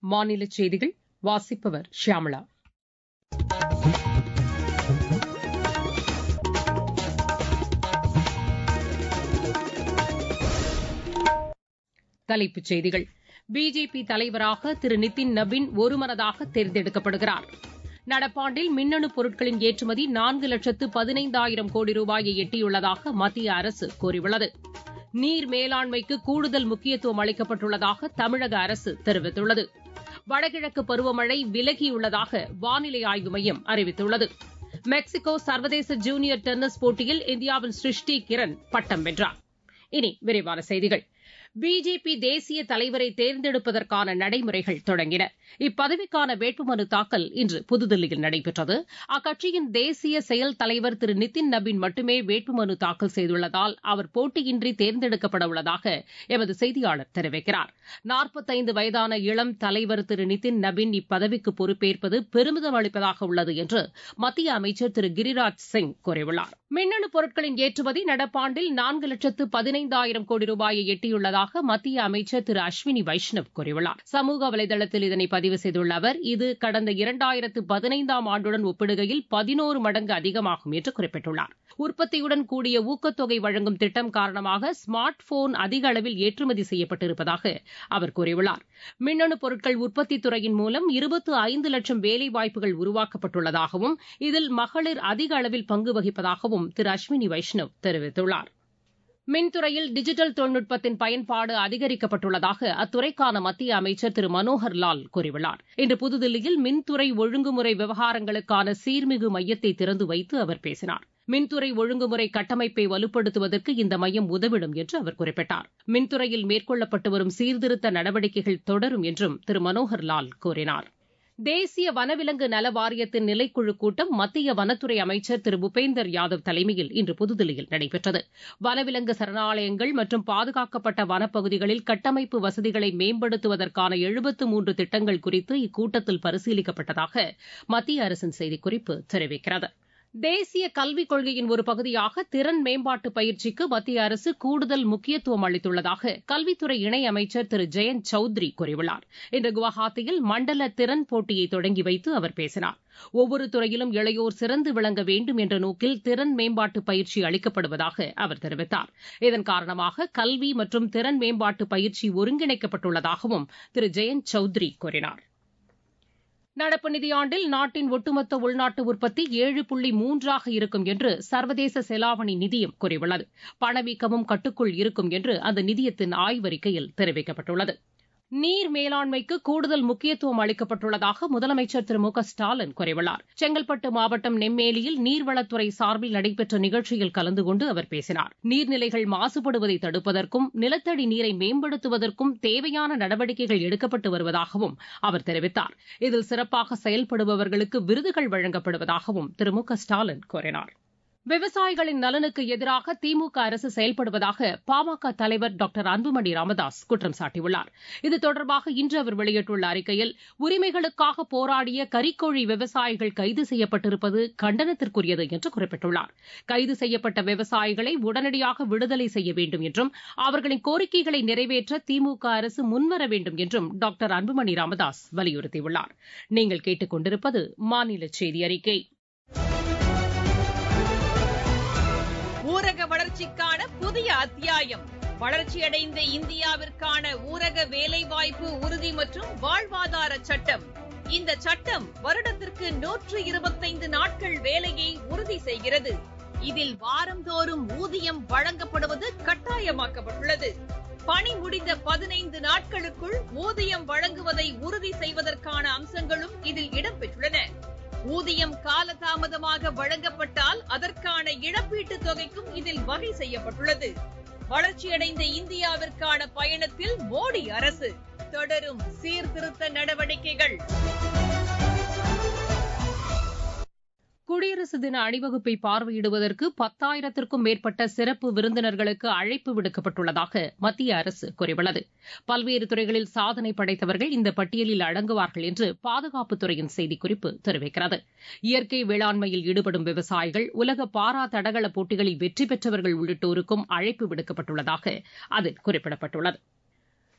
மாநில செய்திகள் வாசிப்பவர் ஷியாமளா தலைப்புச் செய்திகள் பிஜேபி தலைவராக திரு நிதின் நபின் ஒருமனதாக தேர்ந்தெடுக்கப்படுகிறார் நடப்பாண்டில் மின்னணு பொருட்களின் ஏற்றுமதி நான்கு லட்சத்து பதினைந்தாயிரம் கோடி ரூபாயை எட்டியுள்ளதாக மத்திய அரசு கூறியுள்ளது நீர் மேலாண்மைக்கு கூடுதல் முக்கியத்துவம் அளிக்கப்பட்டுள்ளதாக தமிழக அரசு தெரிவித்துள்ளது வடகிழக்கு பருவமழை விலகியுள்ளதாக வானிலை ஆய்வு மையம் அறிவித்துள்ளது மெக்சிகோ சர்வதேச ஜூனியர் டென்னிஸ் போட்டியில் இந்தியாவின் சிருஷ்டி கிரண் பட்டம் வென்றார் இனி விரிவான செய்திகள் பிஜேபி தேசிய தலைவரை தேர்ந்தெடுப்பதற்கான நடைமுறைகள் தொடங்கின இப்பதவிக்கான வேட்புமனு தாக்கல் இன்று புதுதில்லியில் நடைபெற்றது அக்கட்சியின் தேசிய செயல் தலைவர் திரு நிதின் நபின் மட்டுமே வேட்புமனு தாக்கல் செய்துள்ளதால் அவர் போட்டியின்றி தேர்ந்தெடுக்கப்பட உள்ளதாக எமது செய்தியாளர் தெரிவிக்கிறார் நாற்பத்தைந்து வயதான இளம் தலைவர் திரு நிதின் நபின் இப்பதவிக்கு பொறுப்பேற்பது பெருமிதம் அளிப்பதாக உள்ளது என்று மத்திய அமைச்சர் திரு கிரிராஜ் சிங் கூறியுள்ளார் மின்னணு பொருட்களின் ஏற்றுமதி நடப்பாண்டில் நான்கு லட்சத்து பதினைந்தாயிரம் கோடி ரூபாயை எட்டியுள்ளதாக மத்திய அமைச்சர் திரு அஸ்வினி வைஷ்ணவ் கூறியுள்ளார் சமூக வலைதளத்தில் இதனை பதிவு செய்துள்ள அவர் இது கடந்த இரண்டாயிரத்து பதினைந்தாம் ஆண்டுடன் ஒப்பிடுகையில் பதினோரு மடங்கு அதிகமாகும் என்று குறிப்பிட்டுள்ளார் உற்பத்தியுடன் கூடிய ஊக்கத்தொகை வழங்கும் திட்டம் காரணமாக ஸ்மார்ட் போன் அதிக அளவில் ஏற்றுமதி செய்யப்பட்டிருப்பதாக அவர் கூறியுள்ளார் மின்னணு பொருட்கள் உற்பத்தி துறையின் மூலம் இருபத்து ஐந்து லட்சம் வேலைவாய்ப்புகள் உருவாக்கப்பட்டுள்ளதாகவும் இதில் மகளிர் அதிக அளவில் பங்கு வகிப்பதாகவும் திரு அஸ்வினி வைஷ்ணவ் தெரிவித்துள்ளார் மின்துறையில் டிஜிட்டல் தொழில்நுட்பத்தின் பயன்பாடு அதிகரிக்கப்பட்டுள்ளதாக அத்துறைக்கான மத்திய அமைச்சர் திரு மனோகர் லால் கூறியுள்ளார் இன்று புதுதில்லியில் மின்துறை ஒழுங்குமுறை விவகாரங்களுக்கான சீர்மிகு மையத்தை திறந்து வைத்து அவர் பேசினார் மின்துறை ஒழுங்குமுறை கட்டமைப்பை வலுப்படுத்துவதற்கு இந்த மையம் உதவிடும் என்று அவர் குறிப்பிட்டார் மின்துறையில் மேற்கொள்ளப்பட்டு வரும் சீர்திருத்த நடவடிக்கைகள் தொடரும் என்றும் திரு மனோகர் லால் கூறினார் தேசிய வனவிலங்கு நல வாரியத்தின் நிலைக்குழு கூட்டம் மத்திய வனத்துறை அமைச்சர் திரு பூபேந்தர் யாதவ் தலைமையில் இன்று புதுதில்லியில் நடைபெற்றது வனவிலங்கு சரணாலயங்கள் மற்றும் பாதுகாக்கப்பட்ட வனப்பகுதிகளில் கட்டமைப்பு வசதிகளை மேம்படுத்துவதற்கான எழுபத்து மூன்று திட்டங்கள் குறித்து இக்கூட்டத்தில் பரிசீலிக்கப்பட்டதாக மத்திய அரசின் செய்திக்குறிப்பு தெரிவிக்கிறது தேசிய கல்விக் கொள்கையின் ஒரு பகுதியாக திறன் மேம்பாட்டு பயிற்சிக்கு மத்திய அரசு கூடுதல் முக்கியத்துவம் அளித்துள்ளதாக கல்வித்துறை இணையமைச்சர் திரு ஜெயந்த் சௌத்ரி கூறியுள்ளார் இன்று குவஹாத்தியில் மண்டல திறன் போட்டியை தொடங்கி வைத்து அவர் பேசினார் ஒவ்வொரு துறையிலும் இளையோர் சிறந்து விளங்க வேண்டும் என்ற நோக்கில் திறன் மேம்பாட்டு பயிற்சி அளிக்கப்படுவதாக அவர் தெரிவித்தார் இதன் காரணமாக கல்வி மற்றும் திறன் மேம்பாட்டு பயிற்சி ஒருங்கிணைக்கப்பட்டுள்ளதாகவும் திரு ஜெயந்த் சௌத்ரி கூறினார் நடப்பு நிதியாண்டில் நாட்டின் ஒட்டுமொத்த உள்நாட்டு உற்பத்தி ஏழு புள்ளி மூன்றாக இருக்கும் என்று சர்வதேச செலாவணி நிதியம் கூறியுள்ளது பணவீக்கமும் கட்டுக்குள் இருக்கும் என்று அந்த நிதியத்தின் ஆய்வறிக்கையில் தெரிவிக்கப்பட்டுள்ளது நீர் மேலாண்மைக்கு கூடுதல் முக்கியத்துவம் அளிக்கப்பட்டுள்ளதாக முதலமைச்சர் திரு மு க ஸ்டாலின் கூறியுள்ளார் செங்கல்பட்டு மாவட்டம் நெம்மேலியில் நீர்வளத்துறை சார்பில் நடைபெற்ற நிகழ்ச்சியில் கலந்து கொண்டு அவர் பேசினார் நீர்நிலைகள் மாசுபடுவதை தடுப்பதற்கும் நிலத்தடி நீரை மேம்படுத்துவதற்கும் தேவையான நடவடிக்கைகள் எடுக்கப்பட்டு வருவதாகவும் அவர் தெரிவித்தார் இதில் சிறப்பாக செயல்படுபவர்களுக்கு விருதுகள் வழங்கப்படுவதாகவும் திரு மு க ஸ்டாலின் கூறினார் விவசாயிகளின் நலனுக்கு எதிராக திமுக அரசு செயல்படுவதாக பாமக தலைவர் டாக்டர் அன்புமணி ராமதாஸ் குற்றம் சாட்டியுள்ளார் இது தொடர்பாக இன்று அவர் வெளியிட்டுள்ள அறிக்கையில் உரிமைகளுக்காக போராடிய கறிக்கோழி விவசாயிகள் கைது செய்யப்பட்டிருப்பது கண்டனத்திற்குரியது என்று குறிப்பிட்டுள்ளார் கைது செய்யப்பட்ட விவசாயிகளை உடனடியாக விடுதலை செய்ய வேண்டும் என்றும் அவர்களின் கோரிக்கைகளை நிறைவேற்ற திமுக அரசு முன்வர வேண்டும் என்றும் டாக்டர் அன்புமணி ராமதாஸ் வலியுறுத்தியுள்ளார் நீங்கள் கேட்டுக் கொண்டிருப்பது மாநில செய்தி அறிக்கை ஊரக வளர்ச்சிக்கான புதிய அத்தியாயம் வளர்ச்சியடைந்த இந்தியாவிற்கான ஊரக வேலைவாய்ப்பு உறுதி மற்றும் வாழ்வாதார சட்டம் இந்த சட்டம் வருடத்திற்கு நூற்று இருபத்தைந்து நாட்கள் வேலையை உறுதி செய்கிறது இதில் வாரந்தோறும் ஊதியம் வழங்கப்படுவது கட்டாயமாக்கப்பட்டுள்ளது பணி முடிந்த பதினைந்து நாட்களுக்குள் ஊதியம் வழங்குவதை உறுதி செய்வதற்கான அம்சங்களும் இதில் இடம்பெற்றுள்ளன ஊதியம் காலதாமதமாக வழங்கப்பட்டால் அதற்கான இழப்பீட்டுத் தொகைக்கும் இதில் வகை செய்யப்பட்டுள்ளது வளர்ச்சியடைந்த இந்தியாவிற்கான பயணத்தில் மோடி அரசு தொடரும் சீர்திருத்த நடவடிக்கைகள் குடியரசு தின அணிவகுப்பை பார்வையிடுவதற்கு பத்தாயிரத்திற்கும் மேற்பட்ட சிறப்பு விருந்தினர்களுக்கு அழைப்பு விடுக்கப்பட்டுள்ளதாக மத்திய அரசு கூறியுள்ளது பல்வேறு துறைகளில் சாதனை படைத்தவர்கள் இந்த பட்டியலில் அடங்குவார்கள் என்று பாதுகாப்புத்துறையின் செய்திக்குறிப்பு தெரிவிக்கிறது இயற்கை வேளாண்மையில் ஈடுபடும் விவசாயிகள் உலக பாரா தடகள போட்டிகளில் வெற்றி பெற்றவர்கள் உள்ளிட்டோருக்கும் அழைப்பு விடுக்கப்பட்டுள்ளதாக அதில் குறிப்பிடப்பட்டுள்ளது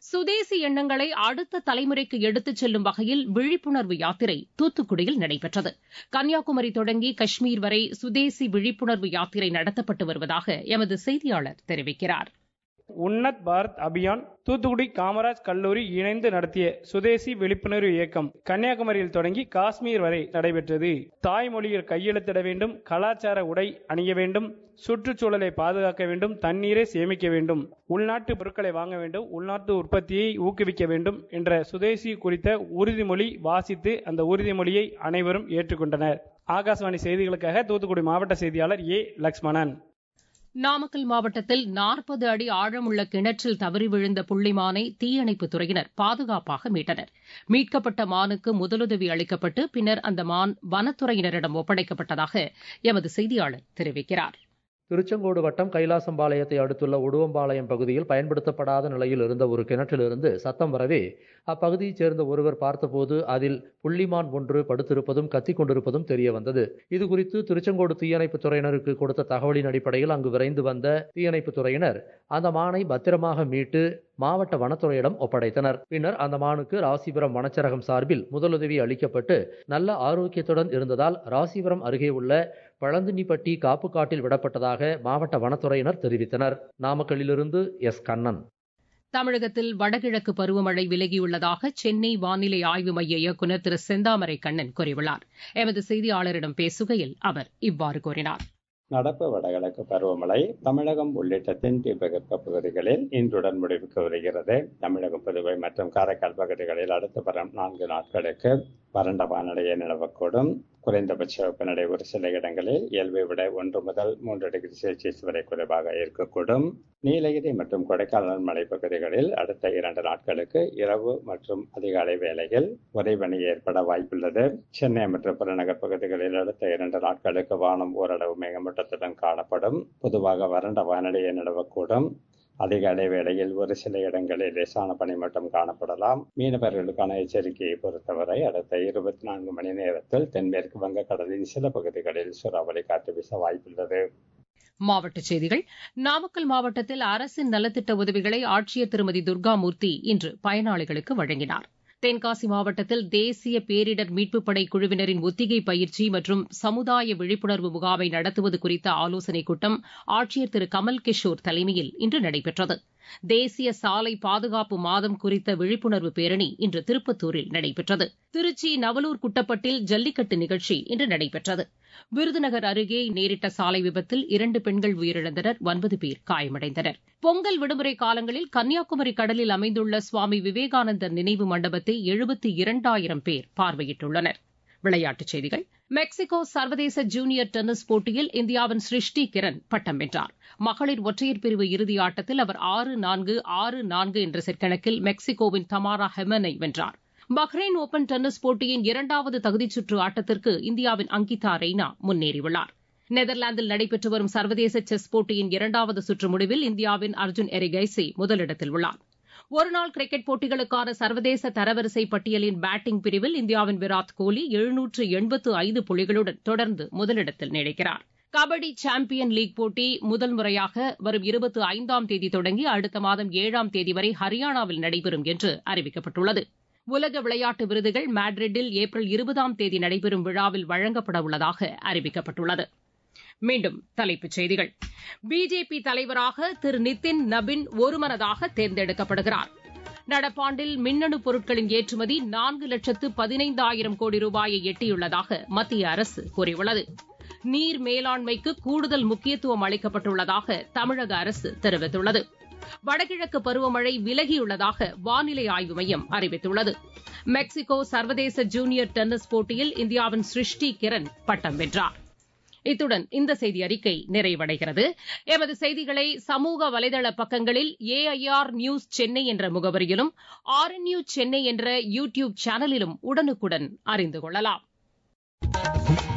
சுதேசி எண்ணங்களை அடுத்த தலைமுறைக்கு எடுத்துச் செல்லும் வகையில் விழிப்புணர்வு யாத்திரை தூத்துக்குடியில் நடைபெற்றது கன்னியாகுமரி தொடங்கி காஷ்மீர் வரை சுதேசி விழிப்புணர்வு யாத்திரை நடத்தப்பட்டு வருவதாக எமது செய்தியாளர் தெரிவிக்கிறார் உன்னத் பாரத் அபியான் தூத்துக்குடி காமராஜ் கல்லூரி இணைந்து நடத்திய சுதேசி விழிப்புணர்வு இயக்கம் கன்னியாகுமரியில் தொடங்கி காஷ்மீர் வரை நடைபெற்றது தாய்மொழியில் கையெழுத்திட வேண்டும் கலாச்சார உடை அணிய வேண்டும் சுற்றுச்சூழலை பாதுகாக்க வேண்டும் தண்ணீரை சேமிக்க வேண்டும் உள்நாட்டு பொருட்களை வாங்க வேண்டும் உள்நாட்டு உற்பத்தியை ஊக்குவிக்க வேண்டும் என்ற சுதேசி குறித்த உறுதிமொழி வாசித்து அந்த உறுதிமொழியை அனைவரும் ஏற்றுக்கொண்டனர் ஆகாசவாணி செய்திகளுக்காக தூத்துக்குடி மாவட்ட செய்தியாளர் ஏ லக்ஷ்மணன் நாமக்கல் மாவட்டத்தில் நாற்பது அடி ஆழமுள்ள கிணற்றில் தவறி விழுந்த புள்ளிமானை தீயணைப்புத் துறையினர் பாதுகாப்பாக மீட்டனர் மீட்கப்பட்ட மானுக்கு முதலுதவி அளிக்கப்பட்டு பின்னர் அந்த மான் வனத்துறையினரிடம் ஒப்படைக்கப்பட்டதாக எமது செய்தியாளர் தெரிவிக்கிறார் திருச்செங்கோடு வட்டம் கைலாசம்பாளையத்தை அடுத்துள்ள உடுவம்பாளையம் பகுதியில் பயன்படுத்தப்படாத நிலையில் இருந்த ஒரு கிணற்றிலிருந்து சத்தம் வரவே அப்பகுதியைச் சேர்ந்த ஒருவர் பார்த்தபோது அதில் புள்ளிமான் ஒன்று படுத்திருப்பதும் கத்திக் கொண்டிருப்பதும் தெரிய வந்தது இதுகுறித்து திருச்செங்கோடு தீயணைப்புத் துறையினருக்கு கொடுத்த தகவலின் அடிப்படையில் அங்கு விரைந்து வந்த தீயணைப்புத் துறையினர் அந்த மானை பத்திரமாக மீட்டு மாவட்ட வனத்துறையிடம் ஒப்படைத்தனர் பின்னர் அந்த மானுக்கு ராசிபுரம் வனச்சரகம் சார்பில் முதலுதவி அளிக்கப்பட்டு நல்ல ஆரோக்கியத்துடன் இருந்ததால் ராசிபுரம் அருகே உள்ள பழந்தினிப்பட்டி காப்பு காட்டில் விடப்பட்டதாக மாவட்ட வனத்துறையினர் தெரிவித்தனர் நாமக்கல்லிலிருந்து எஸ் கண்ணன் தமிழகத்தில் வடகிழக்கு பருவமழை விலகியுள்ளதாக சென்னை வானிலை ஆய்வு மைய இயக்குநர் திரு செந்தாமரை கண்ணன் கூறியுள்ளார் எமது செய்தியாளரிடம் பேசுகையில் அவர் இவ்வாறு கூறினார் நடப்பு வடகிழக்கு பருவமழை தமிழகம் உள்ளிட்ட தென் தீபகற்ப பகுதிகளில் இன்றுடன் முடிவுக்கு வருகிறது தமிழகம் புதுவை மற்றும் காரைக்கால் பகுதிகளில் அடுத்த வரும் நான்கு நாட்களுக்கு வறண்ட வானிலையை நிலவக்கூடும் குறைந்தபட்ச வெப்பநிலை ஒரு சில இடங்களில் இயல்பை விட ஒன்று முதல் மூன்று டிகிரி செல்சியஸ் வரை குறைவாக இருக்கக்கூடும் நீலகிரி மற்றும் கொடைக்கானல் மலைப்பகுதிகளில் அடுத்த இரண்டு நாட்களுக்கு இரவு மற்றும் அதிகாலை வேளையில் உறைபனி ஏற்பட வாய்ப்புள்ளது சென்னை மற்றும் புறநகர் பகுதிகளில் அடுத்த இரண்டு நாட்களுக்கு வானம் ஓரளவு மேகமூட்டத்துடன் காணப்படும் பொதுவாக வறண்ட வானிலையை நிலவக்கூடும் அதிகாலை வேளையில் ஒரு சில இடங்களில் லேசான பனிமட்டம் காணப்படலாம் மீனவர்களுக்கான எச்சரிக்கையை பொறுத்தவரை அடுத்த இருபத்தி நான்கு மணி நேரத்தில் தென்மேற்கு வங்கக்கடலின் சில பகுதிகளில் சூறாவளி காற்று வீச வாய்ப்புள்ளது மாவட்டச் செய்திகள் நாமக்கல் மாவட்டத்தில் அரசின் நலத்திட்ட உதவிகளை ஆட்சியர் திருமதி துர்காமூர்த்தி இன்று பயனாளிகளுக்கு வழங்கினார் தென்காசி மாவட்டத்தில் தேசிய பேரிடர் மீட்புப் படை குழுவினரின் ஒத்திகை பயிற்சி மற்றும் சமுதாய விழிப்புணர்வு முகாமை நடத்துவது குறித்த ஆலோசனைக் கூட்டம் ஆட்சியர் திரு கமல் கிஷோர் தலைமையில் இன்று நடைபெற்றது தேசிய சாலை பாதுகாப்பு மாதம் குறித்த விழிப்புணர்வு பேரணி இன்று திருப்பத்தூரில் நடைபெற்றது திருச்சி நவலூர் குட்டப்பட்டில் ஜல்லிக்கட்டு நிகழ்ச்சி இன்று நடைபெற்றது விருதுநகர் அருகே நேரிட்ட சாலை விபத்தில் இரண்டு பெண்கள் உயிரிழந்தனர் ஒன்பது பேர் காயமடைந்தனர் பொங்கல் விடுமுறை காலங்களில் கன்னியாகுமரி கடலில் அமைந்துள்ள சுவாமி விவேகானந்தர் நினைவு மண்டபத்தை எழுபத்தி இரண்டாயிரம் பேர் பார்வையிட்டுள்ளனர் விளையாட்டுச் செய்திகள் மெக்சிகோ சர்வதேச ஜூனியர் டென்னிஸ் போட்டியில் இந்தியாவின் சிருஷ்டி கிரண் பட்டம் வென்றார் மகளிர் ஒற்றையர் பிரிவு இறுதி ஆட்டத்தில் அவர் ஆறு நான்கு ஆறு நான்கு என்ற செட் கணக்கில் மெக்சிகோவின் தமாரா ஹெமனை வென்றார் பஹ்ரைன் ஓபன் டென்னிஸ் போட்டியின் இரண்டாவது தகுதிச்சுற்று ஆட்டத்திற்கு இந்தியாவின் அங்கிதா ரெய்னா முன்னேறியுள்ளார் நெதர்லாந்தில் நடைபெற்று வரும் சர்வதேச செஸ் போட்டியின் இரண்டாவது சுற்று முடிவில் இந்தியாவின் அர்ஜுன் எரிகைசி முதலிடத்தில் உள்ளார் ஒருநாள் கிரிக்கெட் போட்டிகளுக்கான சர்வதேச தரவரிசை பட்டியலின் பேட்டிங் பிரிவில் இந்தியாவின் விராட் கோலி எழுநூற்று எண்பத்து ஐந்து புள்ளிகளுடன் தொடர்ந்து முதலிடத்தில் நீடிக்கிறார் கபடி சாம்பியன் லீக் போட்டி முதல் முறையாக வரும் இருபத்தி ஐந்தாம் தேதி தொடங்கி அடுத்த மாதம் ஏழாம் தேதி வரை ஹரியானாவில் நடைபெறும் என்று அறிவிக்கப்பட்டுள்ளது உலக விளையாட்டு விருதுகள் மேட்ரிட்டில் ஏப்ரல் இருபதாம் தேதி நடைபெறும் விழாவில் வழங்கப்பட உள்ளதாக அறிவிக்கப்பட்டுள்ளது மீண்டும் தலைப்புச் செய்திகள் பிஜேபி தலைவராக திரு நிதின் நபின் ஒருமனதாக தேர்ந்தெடுக்கப்படுகிறார் நடப்பாண்டில் மின்னணு பொருட்களின் ஏற்றுமதி நான்கு லட்சத்து பதினைந்தாயிரம் கோடி ரூபாயை எட்டியுள்ளதாக மத்திய அரசு கூறியுள்ளது நீர் மேலாண்மைக்கு கூடுதல் முக்கியத்துவம் அளிக்கப்பட்டுள்ளதாக தமிழக அரசு தெரிவித்துள்ளது வடகிழக்கு பருவமழை விலகியுள்ளதாக வானிலை ஆய்வு மையம் அறிவித்துள்ளது மெக்சிகோ சர்வதேச ஜூனியர் டென்னிஸ் போட்டியில் இந்தியாவின் சிருஷ்டி கிரண் பட்டம் வென்றார் இத்துடன் இந்த செய்தி அறிக்கை நிறைவடைகிறது எமது செய்திகளை சமூக வலைதள பக்கங்களில் ஏஐஆர் நியூஸ் சென்னை என்ற முகவரியிலும் ஆர் என் சென்னை என்ற யூ டியூப் சேனலிலும் உடனுக்குடன் அறிந்து கொள்ளலாம்